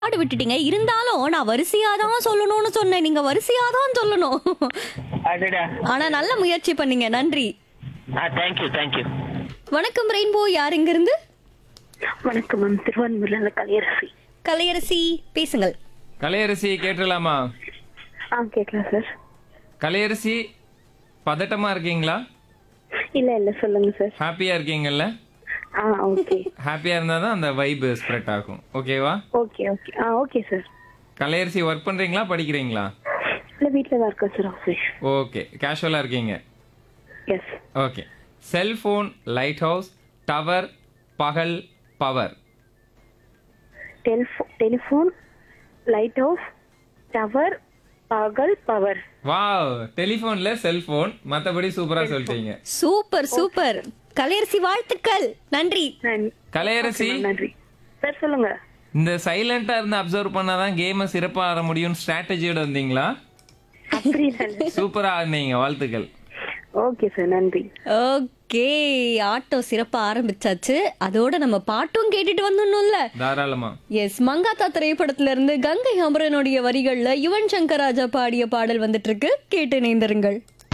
பாடு விட்டுட்டீங்க இருந்தாலும் நான் வரிசையா தான் சொல்லணும்னு சொன்னேன் நீங்க வரிசையா தான் சொல்லணும் அடடா ஆனா நல்ல முயற்சி பண்ணீங்க நன்றி ஆ தேங்க்யூ தேங்க்யூ வணக்கம் ரெயின்போ யார் எங்க இருந்து வணக்கம் மேம் திருவான்மூர்ல இருந்து கலையரசி கலையரசி பேசுங்கள் கலையரசி கேட்டுடலாமா ஆ கேட்கலாம் சார் கலையரசி பதட்டமா இருக்கீங்களா இல்ல இல்ல சொல்லுங்க சார் ஹாப்பியா இருக்கீங்கல்ல ஆ ஓகே ஹாப்பியா இருந்தா தான் அந்த வைப் ஸ்ப்ரெட் ஆகும் ஓகேவா ஓகே ஓகே ஆ ஓகே சார் கலையரசி ஒர்க் பண்றீங்களா படிக்கிறீங்களா இல்ல வீட்ல தான் இருக்கேன் சார் ஆஃபீஸ் ஓகே கேஷுவலா இருக்கீங்க yes okay cellphone lighthouse tower பகல் பவர் டெலிஃபோ டெலிஃபோன் லைட் ஹவுஸ் டவர் பகல் பவர் வாவ் டெலிஃபோன்ல செல்போன் மத்தபடி சூப்பரா சொல்லிட்டீங்க சூப்பர் சூப்பர் கலையரசி வாழ்த்துக்கள் நன்றி கலையரசி நன்றி சார் சொல்லுங்க இந்த சைலண்டா இருந்து அப்சர்வ் பண்ணாதான் கேமை சிறப்பா ஆட முடியும் ஸ்ட்ராட்டஜியோட வந்தீங்களா அப்படி இல்ல சூப்பரா ஆடினீங்க வாழ்த்துக்கள் ஓகே சார் நன்றி ஓகே ஆட்டோ சிறப்பா ஆரம்பிச்சாச்சு அதோட நம்ம பாட்டும் கேட்டுட்டு வந்துடணும்ல தாராளமா எஸ் மங்காத்தா திரைப்படத்துல இருந்து கங்கை அமரனுடைய வரிகள்ல யுவன் சங்கர் ராஜா பாடிய பாடல் வந்துட்டு இருக்கு கேட்டு இணைந்திருங்கள்